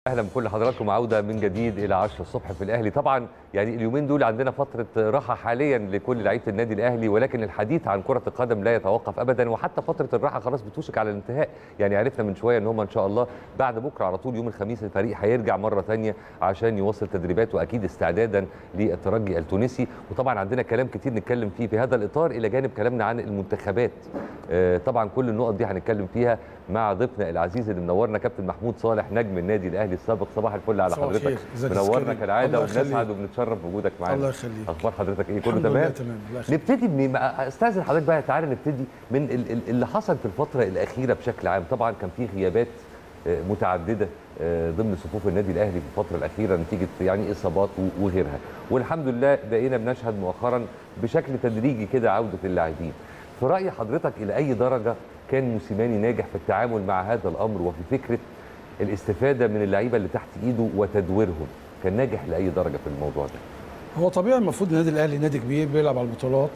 اهلا بكل حضراتكم عوده من جديد الى 10 الصبح في الاهلي طبعا يعني اليومين دول عندنا فتره راحه حاليا لكل لعيبه النادي الاهلي ولكن الحديث عن كره القدم لا يتوقف ابدا وحتى فتره الراحه خلاص بتوشك على الانتهاء يعني عرفنا من شويه ان هم ان شاء الله بعد بكره على طول يوم الخميس الفريق هيرجع مره ثانيه عشان يواصل تدريباته واكيد استعدادا للترجي التونسي وطبعا عندنا كلام كتير نتكلم فيه في هذا الاطار الى جانب كلامنا عن المنتخبات آه، طبعا كل النقط دي هنتكلم فيها مع ضيفنا العزيز اللي منورنا كابتن محمود صالح نجم النادي الاهلي السابق صباح الفل على صباح حضرتك الخير. ازيك يا منورنا سكري؟ كالعاده الله يخليك. وبنسعد وبنتشرف بوجودك معانا الله يخليك اخبار حضرتك ايه كله الحمد لله تمام تمام الله يخليك نبتدي من استاذن حضرتك بقى تعالى نبتدي من ال- ال- اللي حصل في الفتره الاخيره بشكل عام طبعا كان في غيابات آه، متعدده آه، ضمن صفوف النادي الاهلي في الفتره الاخيره نتيجه يعني اصابات و- وغيرها والحمد لله بقينا بنشهد مؤخرا بشكل تدريجي كده عوده اللاعبين في راي حضرتك الى اي درجه كان موسيماني ناجح في التعامل مع هذا الامر وفي فكره الاستفاده من اللعيبه اللي تحت ايده وتدويرهم كان ناجح لاي درجه في الموضوع ده هو طبيعي المفروض النادي الاهلي نادي كبير بيلعب على البطولات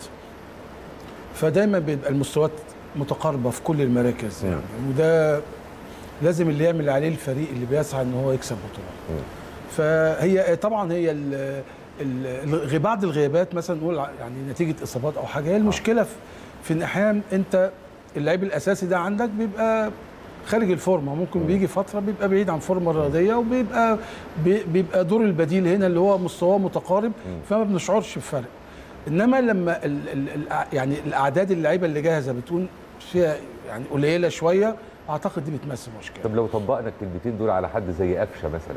فدايما بيبقى المستويات متقاربه في كل المراكز يعني وده لازم اللي يعمل عليه الفريق اللي بيسعى ان هو يكسب بطولات فهي طبعا هي ال ال ال- بعض الغيابات مثلا نقول ع- يعني نتيجه اصابات او حاجه هي المشكله في, في ان احيانا انت اللعيب الاساسي ده عندك بيبقى خارج الفورمه ممكن بيجي فتره بيبقى بعيد عن الفورمه الرياضيه وبيبقى بي- بيبقى دور البديل هنا اللي هو مستواه متقارب فما بنشعرش بفرق انما لما ال ال ال يعني الاعداد اللعيبه اللي جاهزه بتكون فيها يعني قليله شويه اعتقد دي بتمثل مشكله طب لو طبقنا الكلمتين دول على حد زي قفشه مثلا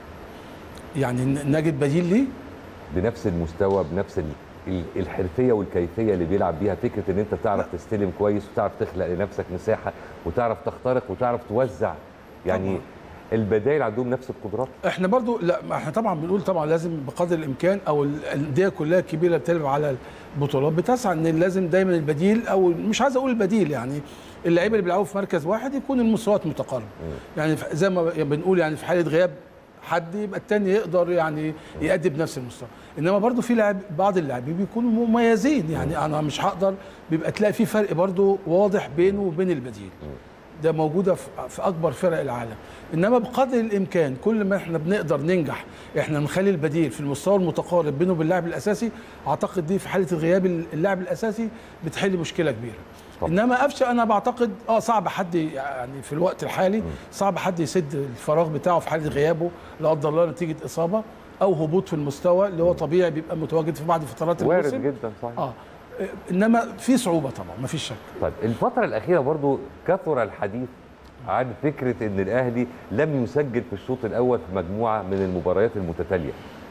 يعني ن- نجد بديل ليه بنفس المستوى بنفس ال- ال- الحرفيه والكيفيه اللي بيلعب بيها فكره ان انت تعرف تستلم كويس وتعرف تخلق لنفسك مساحه وتعرف تخترق وتعرف توزع يعني طبعاً. البدائل عندهم نفس القدرات احنا برضو لا ما احنا طبعا بنقول طبعا لازم بقدر الامكان او الانديه كلها الكبيره اللي بتلعب على البطولات بتسعى ان لازم دايما البديل او مش عايز اقول البديل يعني اللعيبه اللي بيلعبوا في مركز واحد يكون المستويات متقاربه يعني ف- زي ما بنقول يعني في حاله غياب حد يبقى التاني يقدر يعني يأدي بنفس المستوى انما برضو في لاعب بعض اللاعبين بيكونوا مميزين يعني انا مش هقدر بيبقى تلاقي في فرق برضو واضح بينه وبين البديل ده موجوده في في اكبر فرق العالم انما بقدر الامكان كل ما احنا بنقدر ننجح احنا نخلي البديل في المستوى المتقارب بينه وبين اللاعب الاساسي اعتقد دي في حاله الغياب اللاعب الاساسي بتحل مشكله كبيره طبعا. انما قفشه انا بعتقد اه صعب حد يعني في الوقت الحالي صعب حد يسد الفراغ بتاعه في حاله غيابه لا قدر الله نتيجه اصابه او هبوط في المستوى اللي هو طبيعي بيبقى متواجد في بعض فترات وارد الموسم جدا صحيح اه انما في صعوبه طبعا ما فيش شك طيب الفتره الاخيره برضو كثر الحديث عن فكره ان الاهلي لم يسجل في الشوط الاول في مجموعه من المباريات المتتاليه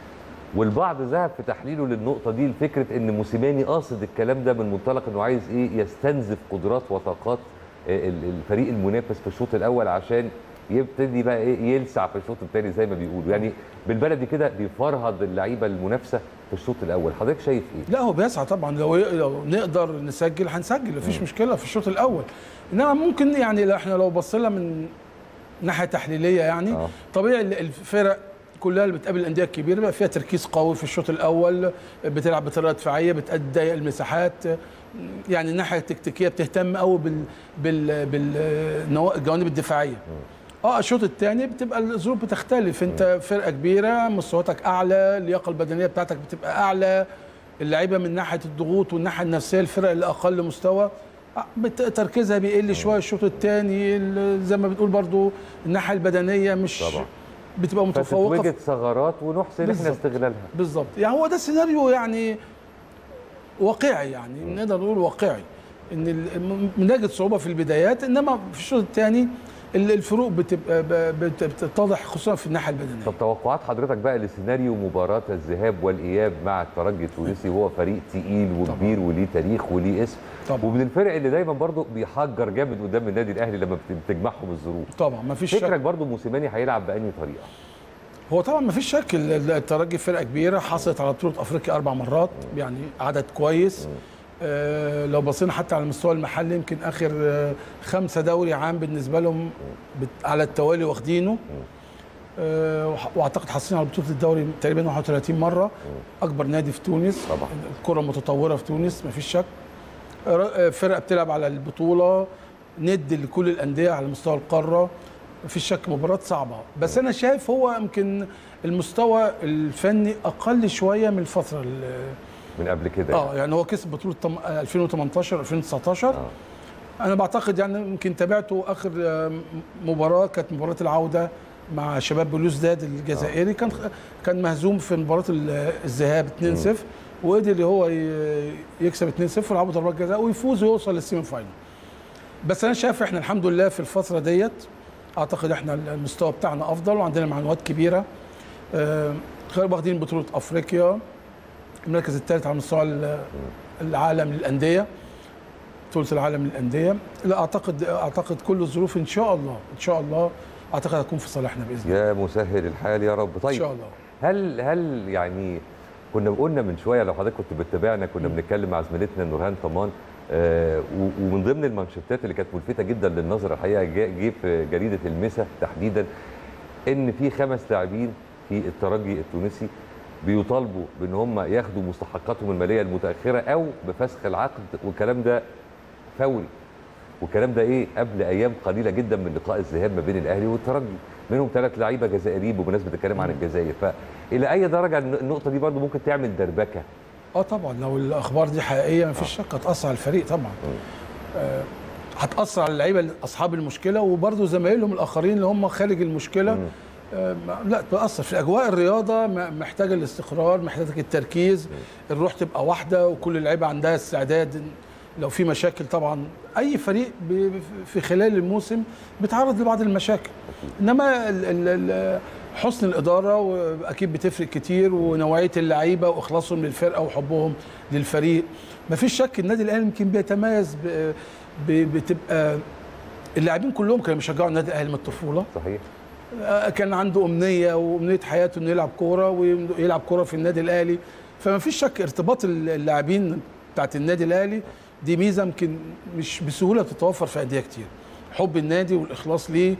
والبعض ذهب في تحليله للنقطه دي لفكره ان موسيماني قاصد الكلام ده من منطلق انه عايز ايه يستنزف قدرات وطاقات آه، ال- الفريق المنافس في الشوط الاول عشان يبتدي بقى ايه يلسع في الشوط الثاني زي ما بيقولوا يعني بالبلدي كده بيفرهد اللعيبه المنافسه في الشوط الاول حضرتك شايف ايه لا هو بيسعى طبعا لو لو نقدر نسجل هنسجل مفيش مشكله في الشوط الاول انما ممكن يعني لو احنا لو بصينا من ناحيه تحليليه يعني آه. طبيعي ال- الفرق كلها اللي بتقابل الانديه الكبيره بقى فيها تركيز قوي في الشوط الاول بتلعب بطريقه دفاعيه بتضيق المساحات يعني الناحيه التكتيكيه بتهتم قوي بال بال بالجوانب الدفاعيه اه الشوط الثاني بتبقى الظروف بتختلف انت فرقه كبيره مستوياتك اعلى اللياقه البدنيه بتاعتك بتبقى اعلى اللعيبه من ناحيه الضغوط والناحيه النفسيه الفرق اللي اقل مستوى آه، بت- تركيزها بيقل شويه الشوط الثاني زي ما بتقول برضو الناحيه البدنيه مش طبعا. بتبقى متفوقه في- فتتوجد ثغرات ونحسن احنا بالظبط. استغلالها بالظبط يعني هو ده سيناريو يعني واقعي يعني نقدر نقول واقعي ان ال- م- بنجد صعوبه في البدايات انما في الشوط الثاني الفروق بتبقى ب- بت- بتتضح خصوصا في الناحيه البدنيه طب توقعات حضرتك بقى لسيناريو مباراة الذهاب والإياب مع الترجي التونسي وهو فريق تقيل وكبير وليه تاريخ وليه اسم طبعا. ومن الفرق اللي دايما برضو بيحجر جامد قدام النادي الأهلي لما بت- بتجمعهم الظروف طبعا ما فيش فكرك شك برضو موسيماني هيلعب بأنهي طريقة هو طبعا ما فيش شك ال- ال- الترجي فرقه كبيره حصلت على بطوله افريقيا اربع مرات يعني عدد كويس آه لو بصينا حتى على المستوى المحلي يمكن اخر آه خمسه دوري عام بالنسبه لهم بت على التوالي واخدينه آه وح- واعتقد حاصلين على بطوله الدوري تقريبا 31 مره اكبر نادي في تونس طبعا. الكره متطوره في تونس ما فيش شك ر- آه، فرقه بتلعب على البطوله ند لكل الانديه على مستوى القاره مفيش شك مباراه صعبه بس انا شايف هو يمكن المستوى الفني اقل شويه من الفتره ال- من قبل كده اه يعني هو كسب بطوله طم- 2018 2019 آه. انا بعتقد يعني يمكن تابعته اخر آه، مباراه كانت مباراه العوده مع شباب بلوزداد الجزائري كان كان مهزوم في مباراه ال- الذهاب 2-0 وقدر هو ي- يكسب 2-0 ويلعبوا ضربات جزاء ويفوز ويوصل للسيمي فاينل بس انا شايف احنا الحمد لله في الفتره ديت اعتقد احنا المستوى بتاعنا افضل وعندنا معلومات كبيره آه، واخدين بطوله افريقيا المركز الثالث على مستوى ال- العالم للانديه بطوله العالم للانديه لا اعتقد اعتقد كل الظروف ان شاء الله ان شاء الله اعتقد هتكون في صالحنا باذن الله يا مسهل الحال يا رب ان طيب شاء الله هل هل يعني كنا قلنا من شويه لو حضرتك كنت بتتابعنا كنا بنتكلم مع زميلتنا نورهان طمان آه و- ومن ضمن المانشيتات اللي كانت ملفته جدا للنظر الحقيقه جه جه في جريده المسا تحديدا ان في خمس لاعبين في الترجي التونسي بيطالبوا بان هم ياخدوا مستحقاتهم الماليه المتاخره او بفسخ العقد والكلام ده فوري والكلام ده ايه قبل ايام قليله جدا من لقاء الذهاب ما بين الاهلي والترجي منهم ثلاث لعيبه جزائريين بمناسبه الكلام عن الجزائر فالى اي درجه الن- النقطه دي برضو ممكن تعمل دربكه اه طبعا لو الاخبار دي حقيقيه مفيش شك هتاثر على الفريق طبعا آه، هتاثر على اللعيبه اصحاب المشكله وبرضه زمايلهم الاخرين اللي هم خارج المشكله آه، ما- لا تاثر في اجواء الرياضه م- محتاجه الاستقرار محتاجه التركيز الروح تبقى واحده وكل اللعيبه عندها استعداد لو في مشاكل طبعا اي فريق ب- في خلال الموسم بيتعرض لبعض المشاكل انما ال- ال- ال- حسن الاداره واكيد بتفرق كتير ونوعيه اللعيبه واخلاصهم للفرقه وحبهم للفريق مفيش شك النادي الاهلي يمكن بيتميز ب- ب- بتبقى اللاعبين كلهم كانوا بيشجعوا النادي الاهلي من الطفوله صحيح آه، كان عنده امنيه وامنيه حياته انه يلعب كوره ويلعب كوره في النادي الاهلي فما فيش شك ارتباط اللاعبين بتاعت النادي الاهلي دي ميزه يمكن مش بسهوله تتوفر في انديه كتير حب النادي والاخلاص ليه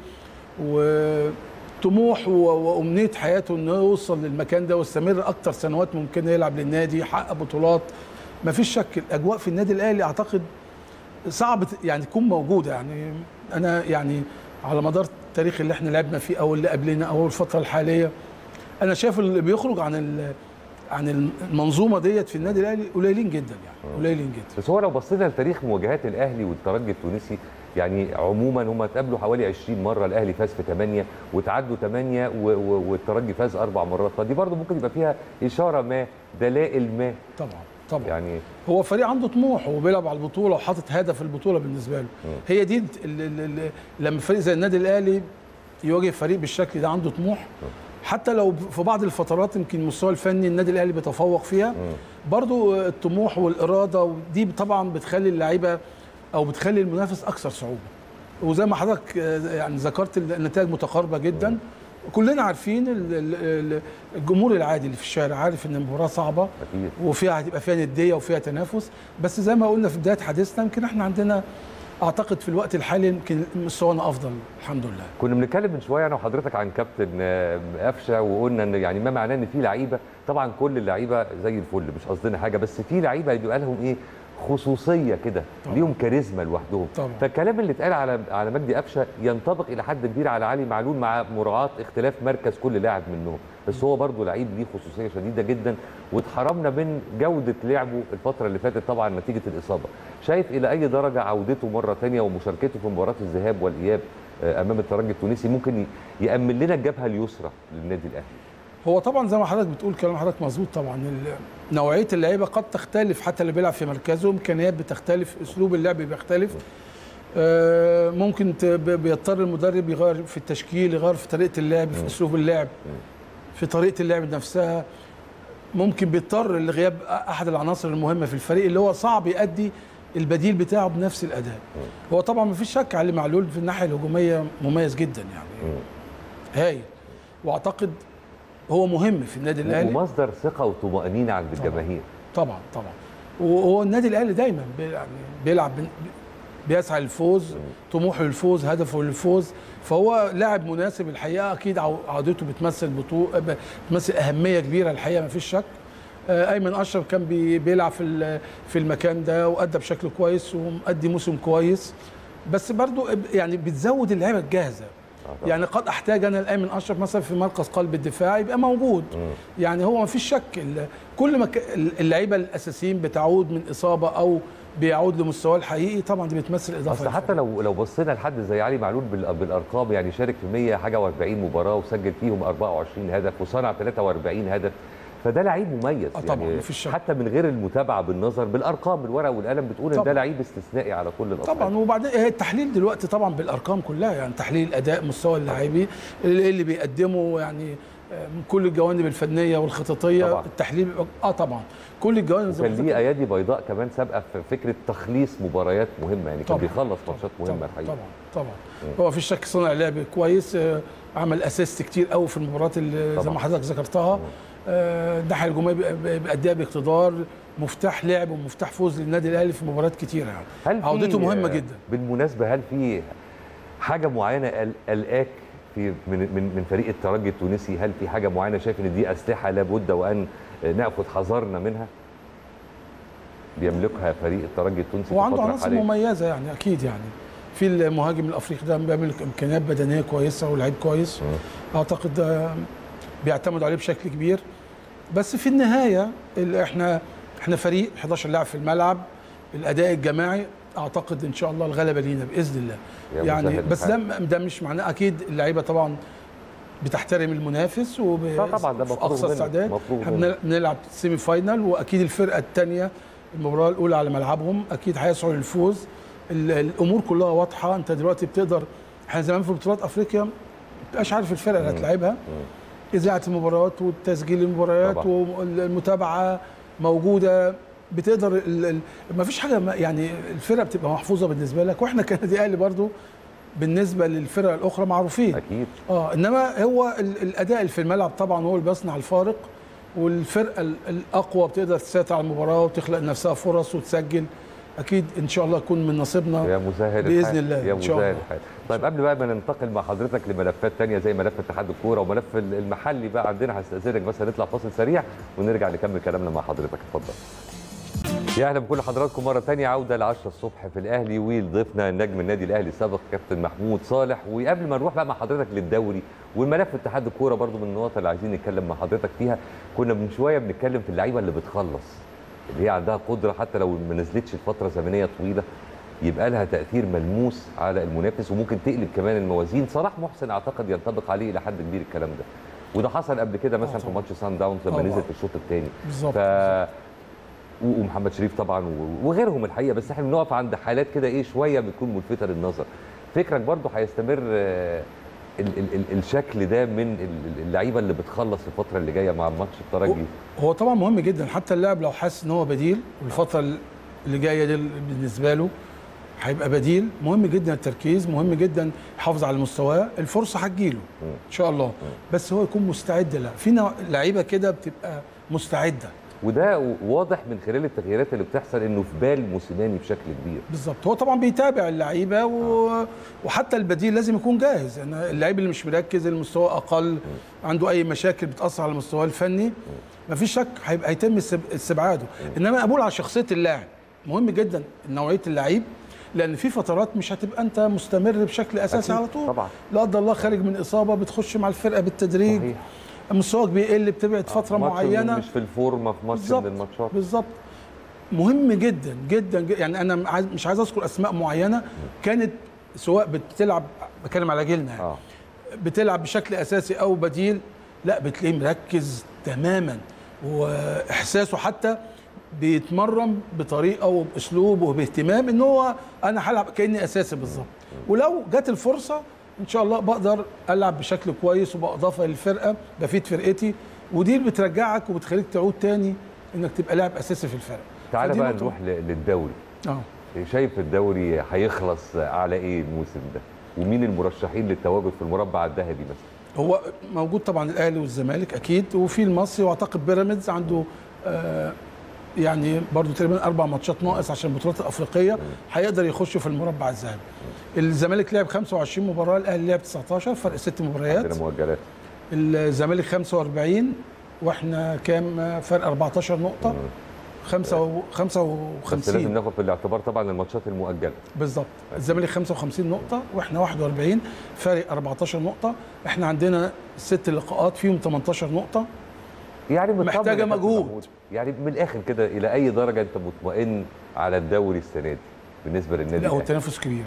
وطموح و- وامنيه حياته انه يوصل للمكان ده ويستمر اكتر سنوات ممكنه يلعب للنادي يحقق بطولات ما فيش شك الاجواء في النادي الاهلي اعتقد صعب ت- يعني تكون موجوده يعني انا يعني على مدار التاريخ اللي احنا لعبنا فيه او اللي قبلنا او الفتره الحاليه انا شايف اللي بيخرج عن ال- عن المنظومه ديت في النادي الاهلي قليلين جدا يعني قليلين جدا بس هو لو بصينا لتاريخ مواجهات الاهلي والترجي التونسي يعني عموما هم اتقابلوا حوالي 20 مره الاهلي فاز في 8 وتعادلوا 8 و- و- والترجي فاز اربع مرات فدي برضو ممكن يبقى فيها اشاره ما دلائل ما طبعا طبعا يعني هو فريق عنده طموح وبيلعب على البطوله وحاطط هدف البطوله بالنسبه له هي دي ال- ال- ال- لما فريق زي النادي الاهلي يواجه فريق بالشكل ده عنده طموح حتى لو في بعض الفترات يمكن المستوى الفني النادي الاهلي بيتفوق فيها برضو الطموح والاراده ودي طبعا بتخلي اللعيبه او بتخلي المنافس اكثر صعوبه وزي ما حضرتك آه، يعني ذكرت النتائج متقاربه جدا كلنا عارفين ال- ال- ال- الجمهور العادي اللي في الشارع عارف ان المباراه صعبه اكيد وفيها هتبقى فيها نديه وفيها تنافس بس زي ما قلنا في بدايه حديثنا يمكن احنا عندنا اعتقد في الوقت الحالي يمكن مستوانا افضل الحمد لله كنا بنتكلم من شويه انا وحضرتك عن كابتن آه، قفشه وقلنا ان يعني ما معناه ان في لعيبه طبعا كل اللعيبه زي الفل مش قصدنا حاجه بس في لعيبه بيبقى لهم ايه خصوصيه كده طبعا. ليهم كاريزما لوحدهم طبعا. فالكلام اللي اتقال على على مجدي قفشه ينطبق الى حد كبير على علي معلول مع مراعاه اختلاف مركز كل لاعب منهم بس هو برضه لعيب ليه خصوصيه شديده جدا واتحرمنا من جوده لعبه الفتره اللي فاتت طبعا نتيجه الاصابه شايف الى اي درجه عودته مره ثانيه ومشاركته في مباراه الذهاب والاياب آه، امام الترجي التونسي ممكن ي- يامن لنا الجبهه اليسرى للنادي الاهلي هو طبعا زي ما حضرتك بتقول كلام حضرتك مظبوط طبعا ال- نوعيه اللعيبه قد تختلف حتى اللي بيلعب في مركزه امكانيات بتختلف اسلوب اللعب بيختلف آه، ممكن ت- ب- بيضطر المدرب يغير في التشكيل يغير في طريقه اللعب في اسلوب اللعب في طريقه اللعب نفسها ممكن بيضطر لغياب احد العناصر المهمه في الفريق اللي هو صعب يؤدي البديل بتاعه بنفس الاداء هو طبعا ما فيش شك علي معلول في الناحيه الهجوميه مميز جدا يعني هايل واعتقد هو مهم في النادي الاهلي ومصدر ثقه وطمانينه عند الجماهير طبعا طبعا وهو النادي الاهلي دايما بي- يعني بيلعب بن- بيسعى للفوز طموحه للفوز هدفه للفوز فهو لاعب مناسب الحقيقه اكيد عو- عودته بتمثل بطوله بتمثل اهميه كبيره الحقيقه ما فيش شك آه، ايمن اشرف كان بي- بيلعب في ال- في المكان ده وادى بشكل كويس ومؤدي موسم كويس بس برضو يعني بتزود اللعيبه الجاهزه طبعا. يعني قد احتاج انا الايمن اشرف مثلا في مركز قلب الدفاع يبقى موجود يعني هو ما فيش شك ال- كل ما ك- اللعيبه الاساسيين بتعود من اصابه او بيعود لمستواه الحقيقي طبعا دي بتمثل اضافه اصل حتى لو لو بصينا لحد زي علي معلول بال- بالارقام يعني شارك في 100 حاجه و40 مباراه وسجل فيهم 24 هدف وصنع 43 هدف فده لعيب مميز آه طبعاً، يعني مفيش شك. حتى من غير المتابعه بالنظر بالارقام بالورقه والقلم بتقول ان ده طبعاً. لعيب استثنائي على كل الاصعده طبعا وبعدين هي التحليل دلوقتي طبعا بالارقام كلها يعني تحليل اداء مستوى اللاعبين اللي اللي بيقدموا يعني آه، من كل الجوانب الفنيه والخططيه طبعاً. التحليل اه طبعا كل الجوانب زي ما كان قلت ليه ايادي بيضاء كمان سابقه في فكره تخليص مباريات مهمه يعني كان طبعاً. بيخلص ماتشات مهمه طبعا الحقيقه طبعا طبعا هو في شك صنع لعب كويس آه، عمل اسيست كتير قوي في المباريات اللي زي طبعاً. ما حضرتك ذكرتها آه، الناحيه الهجوميه بي- بيأديها باقتدار مفتاح لعب ومفتاح فوز للنادي الاهلي في مباريات كتير يعني هل في- عودته مهمه جدا بالمناسبه هل في حاجه معينه قل- قلقاك في من من من فريق الترجي التونسي هل في حاجه معينه شايف ان دي اسلحه لابد وان ناخذ حذرنا منها بيملكها فريق الترجي التونسي في وعنده الفترة عناصر الحالية؟ مميزه يعني اكيد يعني في المهاجم الافريقي ده بيعمل امكانيات بدنيه كويسه ولعيب كويس اعتقد آه، بيعتمدوا عليه بشكل كبير بس في النهايه اللي احنا احنا فريق 11 لاعب في الملعب الاداء الجماعي اعتقد ان شاء الله الغلبه لينا باذن الله يا يعني مسهل بس ده الحال. ده مش معناه اكيد اللعيبه طبعا بتحترم المنافس وب لا طبعاً، ده في مفروغ اقصى منه، استعداد مفروغ احنا منه. بنل- بنلعب سيمي فاينال واكيد الفرقه الثانيه المباراه الاولى على ملعبهم اكيد هيسعوا للفوز ال- الامور كلها واضحه انت دلوقتي بتقدر احنا زمان في بطولات افريقيا ما بتبقاش عارف الفرقه اللي هتلعبها اذاعه المباريات وتسجيل المباريات طبعاً. والمتابعه موجوده بتقدر ما فيش حاجه ما- يعني الفرقه بتبقى محفوظه بالنسبه لك واحنا كنادي اهلي برضو بالنسبه للفرق الاخرى معروفين اكيد اه انما هو ال- الاداء اللي في الملعب طبعا هو اللي بيصنع الفارق والفرقه ال- الاقوى بتقدر تسيطر على المباراه وتخلق لنفسها فرص وتسجل اكيد ان شاء الله يكون من نصيبنا يا مسهل بإذن الحال. الله، يا إن شاء مسهل الله. الحال طيب قبل بقى ما ننتقل مع حضرتك لملفات تانية زي ملف اتحاد الكوره وملف المحلي بقى عندنا هستاذنك بس هنطلع فاصل سريع ونرجع نكمل كلامنا مع حضرتك اتفضل يا اهلا بكل حضراتكم مره تانية عوده ل 10 الصبح في الاهلي وضيفنا نجم النادي الاهلي السابق كابتن محمود صالح وقبل ما نروح بقى مع حضرتك للدوري والملف اتحاد الكوره برضو من النقط اللي عايزين نتكلم مع حضرتك فيها كنا من شويه بنتكلم في اللعيبه اللي بتخلص اللي هي عندها قدره حتى لو ما نزلتش لفتره زمنيه طويله يبقى لها تاثير ملموس على المنافس وممكن تقلب كمان الموازين صلاح محسن اعتقد ينطبق عليه الى حد كبير الكلام ده وده حصل قبل كده مثلا في طبعاً. ماتش سان داونز لما طبعاً. نزل في الشوط الثاني بالظبط ف و- ومحمد شريف طبعا و- وغيرهم الحقيقه بس احنا بنقف عند حالات كده ايه شويه بتكون ملفته للنظر فكرك برضو هيستمر آه، ال ال ال الشكل ده من ال- اللعيبه اللي بتخلص الفتره اللي جايه مع ماتش الترجي هو طبعا مهم جدا حتى اللاعب لو حاسس ان هو بديل والفتره اللي جايه دي بالنسبه له هيبقى بديل مهم جدا التركيز مهم جدا يحافظ على مستواه الفرصه هتجيله ان شاء الله بس هو يكون مستعد لها في نوع- لعيبه كده بتبقى مستعده وده و- واضح من خلال التغييرات اللي بتحصل انه في بال موسيماني بشكل كبير بالظبط هو طبعا بيتابع اللعيبه و... وحتى البديل لازم يكون جاهز يعني اللعيب اللي مش مركز المستوى اقل عنده اي مشاكل بتاثر على مستواه الفني مفيش شك هيبقى هيتم استب- استبعاده انما اقول على شخصيه اللاعب مهم جدا نوعيه اللعيب لان في فترات مش هتبقى انت مستمر بشكل اساسي أكيد، على طول طبعا. لا قدر الله خارج من اصابه بتخش مع الفرقه بالتدريج صحيح. مستواك بيقل بتبعد فتره ماتش معينه مش في الفورمه في ماتش من الماتشات بالظبط مهم جدا جدا جدا يعني انا عايز- مش عايز اذكر اسماء معينه كانت سواء بتلعب بتكلم على جيلنا يعني اه بتلعب بشكل اساسي او بديل لا بتلاقيه مركز تماما واحساسه حتى بيتمرن بطريقه وباسلوب وباهتمام ان هو انا هلعب كاني اساسي بالظبط ولو جت الفرصه ان شاء الله بقدر العب بشكل كويس وباضافه للفرقه بفيد فرقتي ودي اللي بترجعك وبتخليك تعود تاني انك تبقى لاعب اساسي في الفرقه تعالى فدي بقى نقطة- نروح ل- للدوري اه شايف الدوري هيخلص على ايه الموسم ده ومين المرشحين للتواجد في المربع الذهبي مثلا هو موجود طبعا الاهلي والزمالك اكيد وفي المصري واعتقد بيراميدز عنده آه يعني برضو تقريبا اربع ماتشات ناقص عشان البطولات الافريقيه هيقدر يخش في المربع الذهبي الزمالك لعب 25 مباراه الاهلي لعب 19 فرق ست مباريات عندنا مؤجلات الزمالك 45 واحنا كام فرق 14 نقطه خمسة و... بس لازم 55 ناخد في الاعتبار طبعا الماتشات المؤجله بالظبط الزمالك 55 نقطة واحنا 41 فارق 14 نقطة احنا عندنا ست لقاءات فيهم 18 نقطة يعني مطمن محتاجة يا كابتن مجهود. محمود. يعني من الاخر كده الى اي درجه انت مطمئن على الدوري السنه دي بالنسبه للنادي لا هو الاهلي التنافس كبير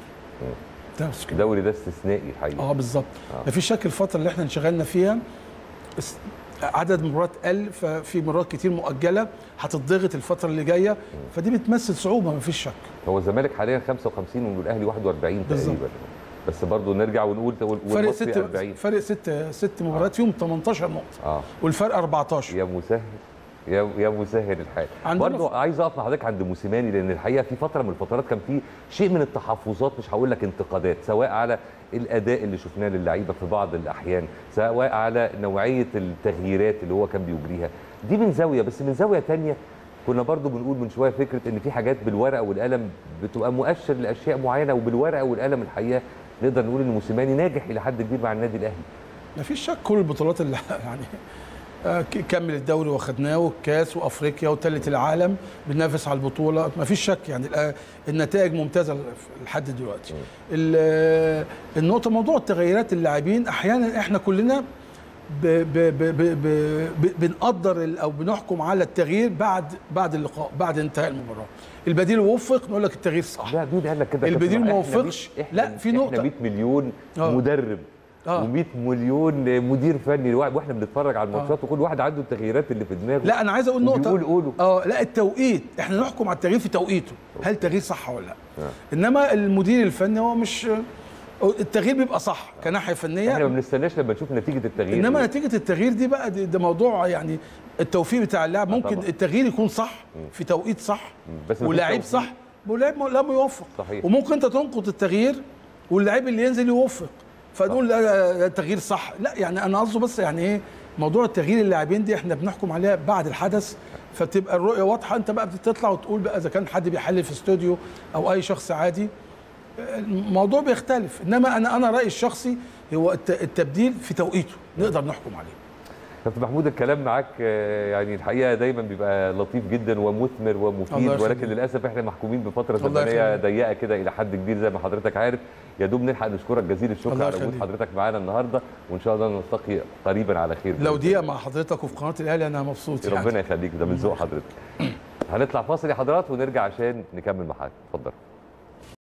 تنافس كبير الدوري ده استثنائي الحقيقه اه بالظبط آه. مفيش شك الفترة اللي احنا انشغلنا فيها اس- عدد المباريات قل ففي مرات كتير مؤجلة هتضغط الفترة اللي جاية فدي بتمثل صعوبة مفيش شك هو الزمالك حاليا 55 والاهلي 41 بالظبط. تقريبا بس برضو نرجع ونقول فرق والمصري ست 40 فرق ست ست مباريات فيهم 18 نقطة اه والفرق 14 يا مسهل يا يا مسهل الحال عندنا برضو ف- عايز اقف مع حضرتك عند موسيماني لان الحقيقه في فتره من الفترات كان في شيء من التحفظات مش هقول لك انتقادات سواء على الاداء اللي شفناه للعيبه في بعض الاحيان سواء على نوعيه التغييرات اللي هو كان بيجريها دي من زاويه بس من زاويه تانية كنا برضو بنقول من شويه فكره ان في حاجات بالورقه والقلم بتبقى مؤشر لاشياء معينه وبالورقه والقلم الحقيقه نقدر نقول ان موسيماني ناجح الى حد كبير مع النادي الاهلي مفيش شك كل البطولات اللي يعني آه، ك- كمل الدوري واخدناه والكاس وافريقيا وثالث العالم بننافس على البطوله مفيش شك يعني الآ- النتائج ممتازه ل- لحد دلوقتي ال- آه، النقطه موضوع التغيرات اللاعبين احيانا احنا كلنا ب ب ب ب ب ب بنقدر ال- او بنحكم على التغيير بعد بعد اللقاء بعد انتهاء المباراه البديل وفق نقول لك التغيير صح لا مين قال لك كده يا البديل كابتن؟ ما إحنا وفقش. مية- إحنا لا، في إحنا نقطة. 100 مليون آه. مدرب آه. و100 مليون مدير فني الواحد واحنا بنتفرج على الماتشات وكل واحد عنده التغييرات اللي في دماغه لا انا عايز اقول نقطه وبيقول قولوا. اه لا التوقيت احنا نحكم على التغيير في توقيته هل التغيير صح ولا لا آه. انما المدير الفني هو مش التغيير بيبقى صح كناحيه احنا ما فنيه بنستناش لما نشوف نتيجه التغيير انما إيه. نتيجه التغيير دي بقى دي- ده موضوع يعني التوفيق بتاع اللاعب ممكن طبعا. التغيير يكون صح في توقيت صح بس مفيش ولاعيب توفيق. صح ولاعيب لم يوفق صحيح. وممكن انت تنقد التغيير واللاعب اللي ينزل يوفق فنقول لا لا، التغيير صح لا يعني انا قصده بس يعني ايه موضوع التغيير اللاعبين دي احنا بنحكم عليها بعد الحدث فبتبقى الرؤيه واضحه انت بقى بتطلع وتقول بقى اذا كان حد بيحلل في استوديو او اي شخص عادي الموضوع بيختلف انما انا انا رايي الشخصي هو الت- التبديل في توقيته نقدر نحكم عليه كابتن محمود الكلام معاك آه، يعني الحقيقه دايما بيبقى لطيف جدا ومثمر الله ومفيد يخليك. ولكن للاسف احنا محكومين بفتره الله زمنيه يخليك. ضيقه كده الى حد كبير زي ما حضرتك عارف يا دوب نلحق نشكرك جزيل الشكر الله على وجود يخليك. حضرتك معانا النهارده وان شاء الله نلتقي قريبا على خير لو بإذن دقيقه مع حضرتك وفي قناه الاهلي انا مبسوط يعني. ربنا يخليك ده من ذوق حضرتك هنطلع فاصل يا حضرات ونرجع عشان نكمل مع حضرتك اتفضل